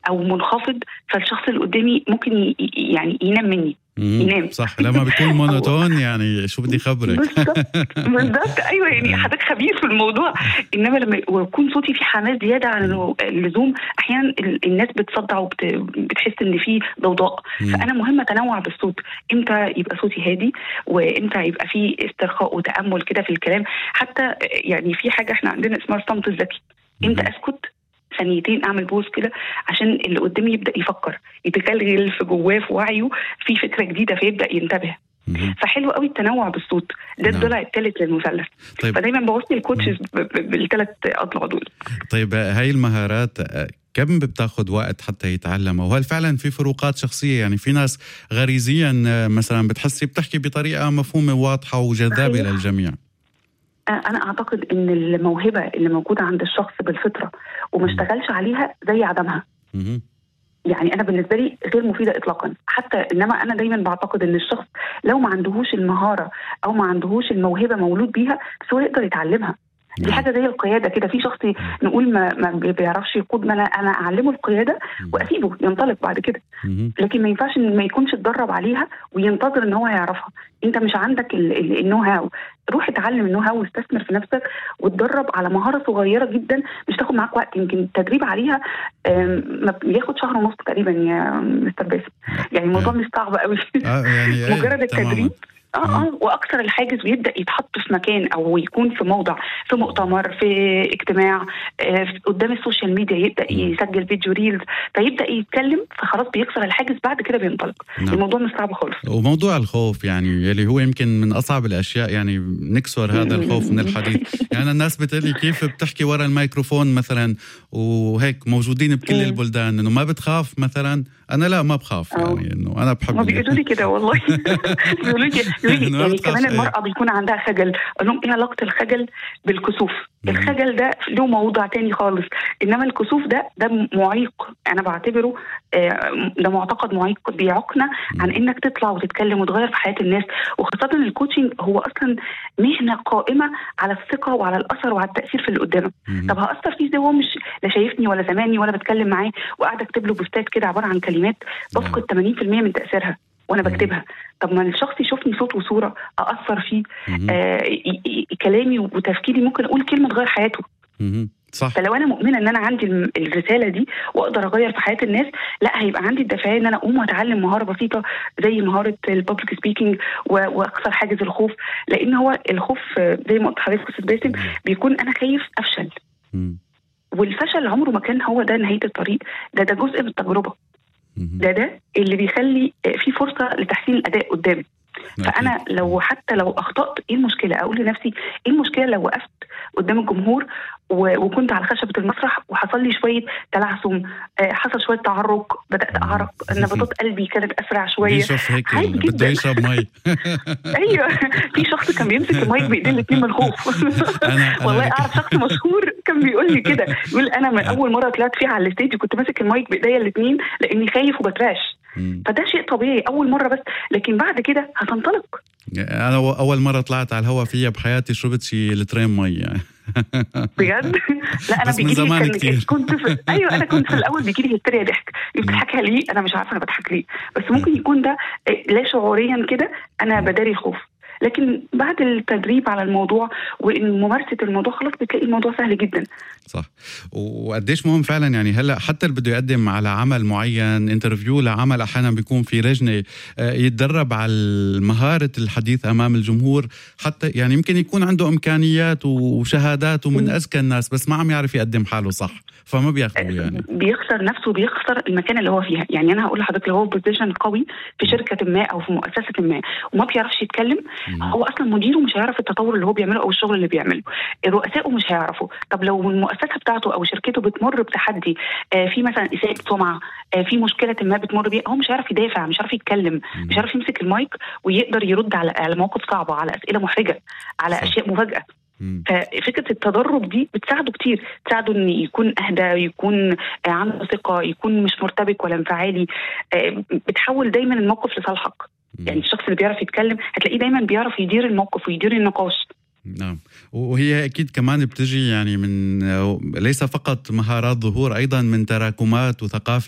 او منخفض فالشخص اللي قدامي ممكن ي... يعني ينام مني ينام صح لما بيكون مونوتون يعني شو بدي خبرك بالظبط بالظبط ايوه يعني حضرتك خبير في الموضوع انما لما يكون صوتي فيه حماس زياده عن اللزوم احيانا الناس بتصدع وبتحس ان في ضوضاء فانا مهم اتنوع بالصوت امتى يبقى صوتي هادي وامتى يبقى في استرخاء وتامل كده في الكلام حتى يعني في حاجه احنا عندنا اسمها الصمت الذكي امتى اسكت ثانيتين اعمل بوز كده عشان اللي قدامي يبدا يفكر يتغلغل في جواه في وعيه في فكره جديده فيبدا ينتبه فحلو قوي التنوع بالصوت ده الضلع الثالث للمثلث طيب. فدايما بوصي الكوتشز بالثلاث اضلاع دول طيب هاي المهارات كم بتاخذ وقت حتى يتعلمها وهل فعلا في فروقات شخصيه يعني في ناس غريزيا مثلا بتحسي بتحكي بطريقه مفهومه واضحه وجذابه أيوة. للجميع انا اعتقد ان الموهبه اللي موجوده عند الشخص بالفطره وما اشتغلش عليها زي عدمها يعني انا بالنسبه لي غير مفيده اطلاقا حتى انما انا دايما بعتقد ان الشخص لو ما عندهوش المهاره او ما عندهوش الموهبه مولود بيها بس هو يقدر يتعلمها دي حاجه زي القياده كده في شخص نقول ما, ما بيعرفش يقود ما انا انا اعلمه القياده واسيبه ينطلق بعد كده لكن ما ينفعش ان ما يكونش اتدرب عليها وينتظر ان هو هيعرفها انت مش عندك النو هاو روح اتعلم النو هاو واستثمر في نفسك واتدرب على مهاره صغيره جدا مش تاخد معاك وقت يمكن التدريب عليها بياخد شهر ونص تقريبا يا مستر باسم يعني الموضوع مش صعب قوي آه يعني مجرد التدريب اه اه واكثر الحاجز ويبدا يتحط في مكان او يكون في موضع في مؤتمر في اجتماع آه قدام السوشيال ميديا يبدا يسجل فيديو ريلز فيبدا يتكلم فخلاص بيكسر الحاجز بعد كده بينطلق نعم. الموضوع مش صعب خالص وموضوع الخوف يعني يلي هو يمكن من اصعب الاشياء يعني نكسر هذا الخوف من الحديث يعني الناس بتقلي كيف بتحكي ورا الميكروفون مثلا وهيك موجودين بكل البلدان انه ما بتخاف مثلا انا لا ما بخاف يعني انه انا بحب ما بيقولوا لي كده والله بيقولوا لي يعني كمان المرأة بيكون عندها خجل أقول لهم إيه علاقة الخجل بالكسوف؟ الخجل ده له موضوع تاني خالص إنما الكسوف ده ده معيق أنا بعتبره ده معتقد معيق بيعوقنا عن إنك تطلع وتتكلم وتغير في حياة الناس وخاصة الكوتشنج هو أصلا مهنة قائمة على الثقة وعلى الأثر وعلى التأثير في اللي قدامك طب هأثر فيه ازاي هو مش لا شايفني ولا سامعني ولا بتكلم معاه وقاعدة أكتب له بوستات كده عبارة عن كلمات بفقد 80% من تأثيرها وانا بكتبها طب ما الشخص يشوفني صوت وصوره اثر فيه آه كلامي وتفكيري ممكن اقول كلمه تغير حياته صح فلو انا مؤمنه ان انا عندي الرساله دي واقدر اغير في حياه الناس لا هيبقى عندي الدافعيه ان انا اقوم واتعلم مهاره بسيطه زي مهاره الببليك سبيكينج واكسر حاجز الخوف لان هو الخوف زي ما قلت لحضرتك استاذ باسم بيكون انا خايف افشل والفشل عمره ما كان هو ده نهايه الطريق ده ده جزء من التجربه ده ده اللي بيخلي في فرصه لتحسين الاداء قدامي فانا لو حتى لو اخطات ايه المشكله اقول لنفسي ايه المشكله لو وقفت قدام الجمهور وكنت على خشبه المسرح وحصل لي شويه تلعثم حصل شويه تعرق بدات اعرق نبضات قلبي كانت اسرع شويه بيشوف هيك بده يشرب مي ايوه في شخص كان بيمسك المايك بايدين الاثنين من الخوف والله اعرف شخص مشهور كان بيقول لي كده يقول انا من اول مره طلعت فيها على الستيج كنت ماسك المايك بايديا الاثنين لاني خايف وبتراش فده شيء طبيعي اول مره بس لكن بعد كده هتنطلق انا اول مره طلعت على الهواء فيها بحياتي شربت شي لترين مي يعني بجد؟ لا انا بيجي لي كان كنت في ايوه انا كنت في الاول بيجي لي هستيريا ضحك بتضحكها ليه؟ انا مش عارفه انا بضحك ليه بس ممكن يكون ده لا شعوريا كده انا بداري الخوف لكن بعد التدريب على الموضوع وممارسه الموضوع خلاص بتلاقي الموضوع سهل جدا صح وقديش مهم فعلا يعني هلا حتى اللي بده يقدم على عمل معين انترفيو لعمل احيانا بيكون في لجنه يتدرب على مهاره الحديث امام الجمهور حتى يعني يمكن يكون عنده امكانيات وشهادات ومن اذكى الناس بس ما عم يعرف يقدم حاله صح فما بياخذوا يعني بيخسر نفسه بيخسر المكان اللي هو فيها يعني انا هقول لحضرتك لو هو بوزيشن قوي في شركه ما او في مؤسسه ما وما بيعرفش يتكلم هو اصلا مديره مش هيعرف التطور اللي هو بيعمله او الشغل اللي بيعمله رؤسائه مش هيعرفوا طب لو المؤسسه بتاعته او شركته بتمر بتحدي آه في مثلا اساءه سمعه آه في مشكله ما بتمر بيها هو مش هيعرف يدافع مش هيعرف يتكلم مش هيعرف يمسك المايك ويقدر يرد على على مواقف صعبه على اسئله محرجه على صح. اشياء مفاجاه ففكره التدرب دي بتساعده كتير بتساعده ان يكون اهدى يكون عنده ثقه يكون مش مرتبك ولا انفعالي بتحول دايما الموقف لصالحك يعني الشخص اللي بيعرف يتكلم هتلاقيه دايما بيعرف يدير الموقف ويدير النقاش نعم وهي اكيد كمان بتجي يعني من ليس فقط مهارات ظهور ايضا من تراكمات وثقافه